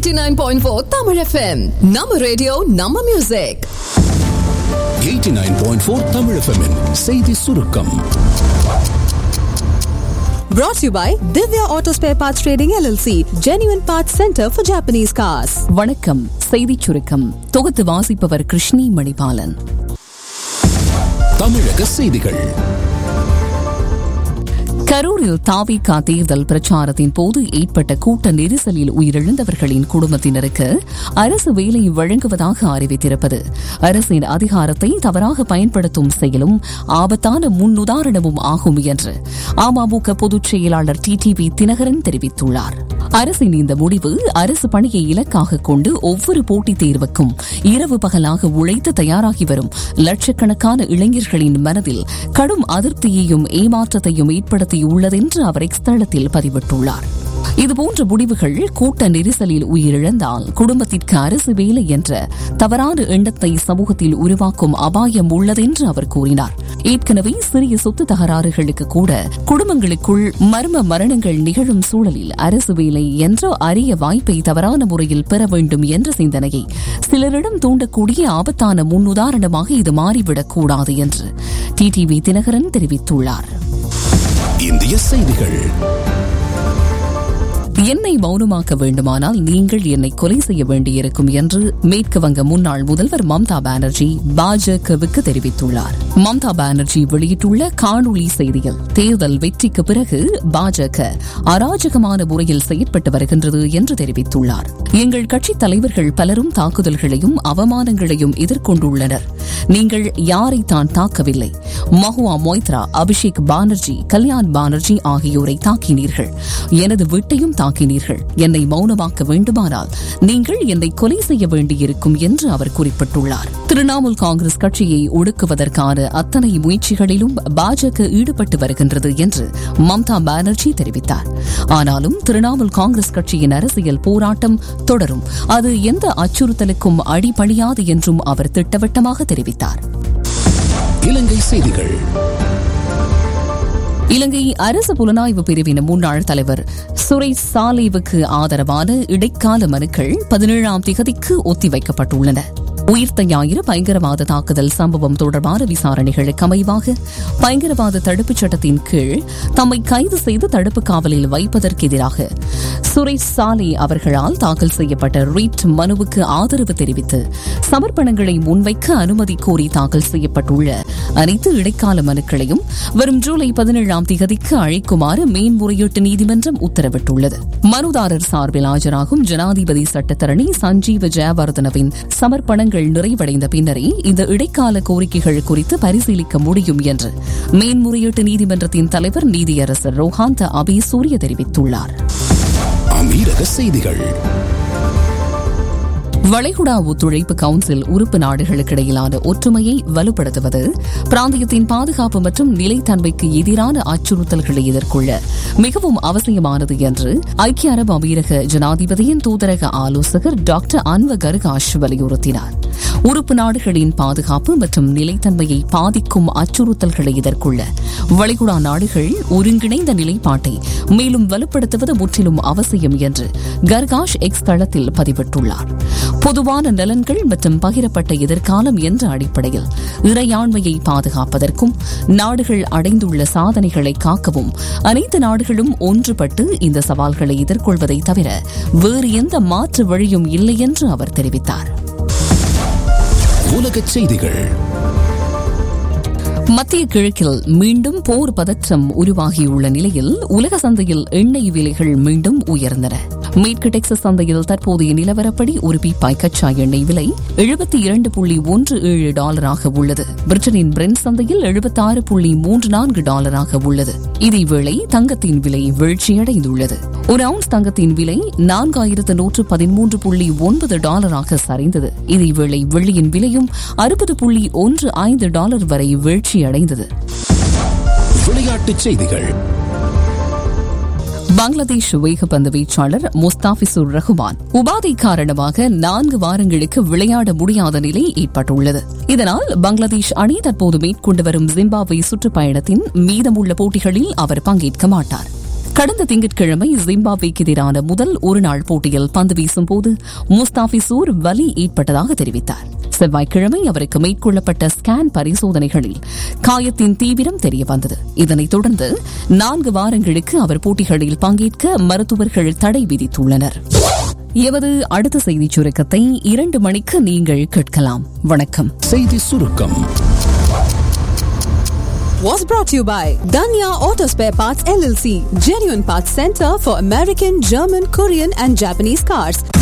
89.4 Tamil FM. நம்ம radio நம்ம music 89.4 Tamil FM -இன் செய்தி சுருக்கம் Brought to you by Divya Auto Spare Parts Trading LLC, Genuine Parts Center for Japanese cars. வணக்கம் செய்திச் சுருக்கம் தொகுத்து வாசிப்பவர் கிருஷ்ணி மணிபாலன் தமிழக செய்திகள் கரூரில் தாவிகா தேர்தல் பிரச்சாரத்தின் போது ஏற்பட்ட கூட்ட நெரிசலில் உயிரிழந்தவர்களின் குடும்பத்தினருக்கு அரசு வேலை வழங்குவதாக அறிவித்திருப்பது அரசின் அதிகாரத்தை தவறாக பயன்படுத்தும் செயலும் ஆபத்தான முன்னுதாரணமும் ஆகும் என்று அமமுக பொதுச் செயலாளர் டிடிவி தினகரன் தெரிவித்துள்ளார் அரசின் இந்த முடிவு அரசு பணியை இலக்காக கொண்டு ஒவ்வொரு போட்டித் தேர்வுக்கும் இரவு பகலாக உழைத்து தயாராகி வரும் லட்சக்கணக்கான இளைஞர்களின் மனதில் கடும் அதிருப்தியையும் ஏமாற்றத்தையும் ஏற்படுத்தியுள்ளதென்று அவர் எக்ஸ் தளத்தில் பதிவிட்டுள்ளார் இதுபோன்ற முடிவுகள் கூட்ட நெரிசலில் உயிரிழந்தால் குடும்பத்திற்கு அரசு வேலை என்ற தவறான எண்ணத்தை சமூகத்தில் உருவாக்கும் அபாயம் உள்ளதென்று அவர் கூறினார் ஏற்கனவே சிறிய சொத்து தகராறுகளுக்கு கூட குடும்பங்களுக்குள் மர்ம மரணங்கள் நிகழும் சூழலில் அரசு வேலை என்ற அரிய வாய்ப்பை தவறான முறையில் பெற வேண்டும் என்ற சிந்தனையை சிலரிடம் தூண்டக்கூடிய ஆபத்தான முன்னுதாரணமாக இது மாறிவிடக் கூடாது என்று டிடிவி தினகரன் தெரிவித்துள்ளார் இந்திய செய்திகள் என்னை மௌனமாக்க வேண்டுமானால் நீங்கள் என்னை கொலை செய்ய வேண்டியிருக்கும் என்று மேற்கு வங்க முன்னாள் முதல்வர் மம்தா பானர்ஜி பாஜகவுக்கு தெரிவித்துள்ளார் மம்தா பானர்ஜி வெளியிட்டுள்ள காணொலி செய்தியில் தேர்தல் வெற்றிக்கு பிறகு பாஜக அராஜகமான முறையில் செயற்பட்டு வருகின்றது என்று தெரிவித்துள்ளார் எங்கள் கட்சித் தலைவர்கள் பலரும் தாக்குதல்களையும் அவமானங்களையும் எதிர்கொண்டுள்ளனர் நீங்கள் யாரை தான் தாக்கவில்லை மஹுவா மொய்த்ரா அபிஷேக் பானர்ஜி கல்யாண் பானர்ஜி ஆகியோரை தாக்கினீர்கள் எனது வீட்டையும் தாக்கினீர்கள் என்னை மௌனமாக்க வேண்டுமானால் நீங்கள் என்னை கொலை செய்ய வேண்டியிருக்கும் என்று அவர் குறிப்பிட்டுள்ளார் திரிணாமுல் காங்கிரஸ் கட்சியை ஒடுக்குவதற்கான அத்தனை முயற்சிகளிலும் பாஜக ஈடுபட்டு வருகின்றது என்று மம்தா பானர்ஜி தெரிவித்தார் ஆனாலும் திரிணாமுல் காங்கிரஸ் கட்சியின் அரசியல் போராட்டம் தொடரும் அது எந்த அச்சுறுத்தலுக்கும் அடிபணியாது என்றும் அவர் திட்டவட்டமாக தெரிவித்தார் இலங்கை செய்திகள் இலங்கை அரசு புலனாய்வு பிரிவின் முன்னாள் தலைவர் சுரேஷ் சாலேவுக்கு ஆதரவான இடைக்கால மனுக்கள் பதினேழாம் திகதிக்கு ஒத்திவைக்கப்பட்டுள்ளன உயிர்த்த ஞாயிறு பயங்கரவாத தாக்குதல் சம்பவம் தொடர்பான விசாரணைகளுக்கு அமைவாக பயங்கரவாத தடுப்புச் சட்டத்தின் கீழ் தம்மை கைது செய்து தடுப்பு காவலில் வைப்பதற்கு எதிராக சுரேஷ் சாலே அவர்களால் தாக்கல் செய்யப்பட்ட ரீட் மனுவுக்கு ஆதரவு தெரிவித்து சமர்ப்பணங்களை முன்வைக்க அனுமதி கோரி தாக்கல் செய்யப்பட்டுள்ள அனைத்து இடைக்கால மனுக்களையும் வரும் ஜூலை பதினேழாம் திகதிக்கு அழைக்குமாறு மேன்முறையீட்டு நீதிமன்றம் உத்தரவிட்டுள்ளது மனுதாரர் சார்பில் ஆஜராகும் ஜனாதிபதி சட்டத்தரணி சஞ்சீவ ஜெயவர்தனவின் சமர்ப்பணங்கள் நிறைவடைந்த பின்னரே இந்த இடைக்கால கோரிக்கைகள் குறித்து பரிசீலிக்க முடியும் என்று மேன்முறையீட்டு நீதிமன்றத்தின் தலைவர் நீதியரசர் ரோஹாந்த அபி சூரிய தெரிவித்துள்ளார் அமீரக செய்திகள் வளைகுடா ஒத்துழைப்பு கவுன்சில் உறுப்பு நாடுகளுக்கிடையிலான ஒற்றுமையை வலுப்படுத்துவது பிராந்தியத்தின் பாதுகாப்பு மற்றும் நிலைத்தன்மைக்கு எதிரான அச்சுறுத்தல்களை எதிர்கொள்ள மிகவும் அவசியமானது என்று ஐக்கிய அரபு அமீரக ஜனாதிபதியின் தூதரக ஆலோசகர் டாக்டர் அன்வ கர்காஷ் வலியுறுத்தினார் உறுப்பு நாடுகளின் பாதுகாப்பு மற்றும் நிலைத்தன்மையை பாதிக்கும் அச்சுறுத்தல்களை எதிர்கொள்ள வளைகுடா நாடுகள் ஒருங்கிணைந்த நிலைப்பாட்டை மேலும் வலுப்படுத்துவது முற்றிலும் அவசியம் என்று கர்காஷ் எக்ஸ் தளத்தில் பதிவிட்டுள்ளார் பொதுவான நலன்கள் மற்றும் பகிரப்பட்ட எதிர்காலம் என்ற அடிப்படையில் இறையாண்மையை பாதுகாப்பதற்கும் நாடுகள் அடைந்துள்ள சாதனைகளை காக்கவும் அனைத்து நாடுகளும் ஒன்றுபட்டு இந்த சவால்களை எதிர்கொள்வதை தவிர வேறு எந்த மாற்று வழியும் இல்லை என்று அவர் தெரிவித்தார் உலகச் செய்திகள் மத்திய கிழக்கில் மீண்டும் போர் பதற்றம் உருவாகியுள்ள நிலையில் உலக சந்தையில் எண்ணெய் விலைகள் மீண்டும் உயர்ந்தன மேற்கு டெக்சஸ் சந்தையில் தற்போதைய நிலவரப்படி ஒரு பீப்பாய் கச்சா எண்ணெய் விலை எழுபத்தி இரண்டு புள்ளி ஒன்று ஏழு டாலராக உள்ளது பிரிட்டனின் பிரெண்ட் சந்தையில் எழுபத்தி ஆறு புள்ளி மூன்று நான்கு டாலராக உள்ளது இதேவேளை தங்கத்தின் விலை வீழ்ச்சியடைந்துள்ளது ஒரு அவுன்ஸ் தங்கத்தின் விலை நான்காயிரத்து நூற்று பதிமூன்று புள்ளி ஒன்பது டாலராக சரிந்தது இதேவேளை வெள்ளியின் விலையும் அறுபது புள்ளி ஒன்று ஐந்து டாலர் வரை வீழ்ச்சியடைந்தது விளையாட்டுச் செய்திகள் பங்களாதேஷ் வேகப்பந்து வீச்சாளர் முஸ்தாபிசுர் ரஹ்மான் உபாதை காரணமாக நான்கு வாரங்களுக்கு விளையாட முடியாத நிலை ஏற்பட்டுள்ளது இதனால் பங்களாதேஷ் அணி தற்போது மேற்கொண்டு வரும் ஜிம்பாப்வே சுற்றுப்பயணத்தின் மீதமுள்ள போட்டிகளில் அவர் பங்கேற்க மாட்டார் கடந்த திங்கட்கிழமை ஜிம்பாப்வேக்கு எதிரான முதல் ஒருநாள் போட்டியில் பந்து வீசும் போது முஸ்தாபிசூர் வலி ஏற்பட்டதாக தெரிவித்தார் செவ்வாய்க்கிழமை அவருக்கு மேற்கொள்ளப்பட்ட ஸ்கேன் பரிசோதனைகளில் காயத்தின் தீவிரம் தெரியவந்தது இதனைத் தொடர்ந்து நான்கு வாரங்களுக்கு அவர் போட்டிகளில் பங்கேற்க மருத்துவர்கள் தடை விதித்துள்ளனர் எமது அடுத்த செய்திச் சுருக்கத்தை இரண்டு மணிக்கு நீங்கள் கேட்கலாம் வணக்கம் செய்தி சுருக்கம் Was brought to you by Danya Auto Spare Parts LLC, genuine parts center for American, German, Korean, and Japanese cars.